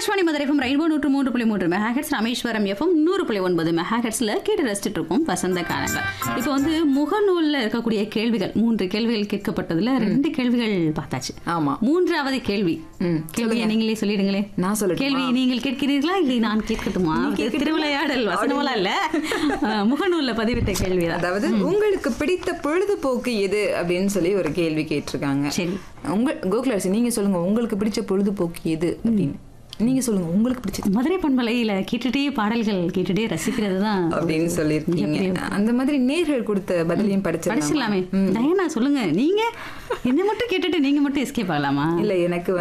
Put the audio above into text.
Akashvani Madurai FM rainbow நூற்று மூன்று புள்ளி மூன்று மெகாஹெட்ஸ் ராமேஸ்வரம் எஃப்எம் நூறு புள்ளி ஒன்பது மெகாஹெட்ஸ்ல கேட்டு ரசிச்சுட்டு இருக்கோம் வசந்த காலங்கள் இப்போ வந்து முகநூல்ல இருக்கக்கூடிய கேள்விகள் மூன்று கேள்விகள் கேட்கப்பட்டதுல ரெண்டு கேள்விகள் பார்த்தாச்சு ஆமா மூன்றாவது கேள்வி ம், கேள்வியை நீங்களே சொல்லிடுங்களே நான் சொல்லட்டுமா? கேள்வி நீங்கள் கேட்கிறீர்களா இல்லை நான் கேட்கட்டுமா திருவிளையாடல் வசனமெல்லாம் இல்ல அஹ், முகநூல்ல பதிவிட்ட கேள்விதான் அதாவது உங்களுக்கு பிடித்த பொழுதுபோக்கு எது அப்படின்னு சொல்லி ஒரு கேள்வி கேட்டிருக்காங்க சரி உங்க கோகுலரசி நீங்க சொல்லுங்க உங்களுக்கு பிடிச்ச பொழுதுபோக்கு எது அப்படின்னு நீங்க சொல்லுங்க உங்களுக்கு பிடிச்ச மதுரை பண்பலையில கேட்டுட்டே பாடல்கள் கேட்டுட்டே ரசிக்கிறது தான் அப்படின்னு சொல்லியிருக்கீங்க அந்த மாதிரி நேர்கள் கொடுத்த பதிலையும் படிச்சிடலாம் படிச்சிடலாமே டயனா சொல்லுங்க நீங்க என்ன மட்டும் கேட்டுட்டு நீங்க மட்டும் எஸ்கேப் ஆகலாமா இல்ல எனக்கு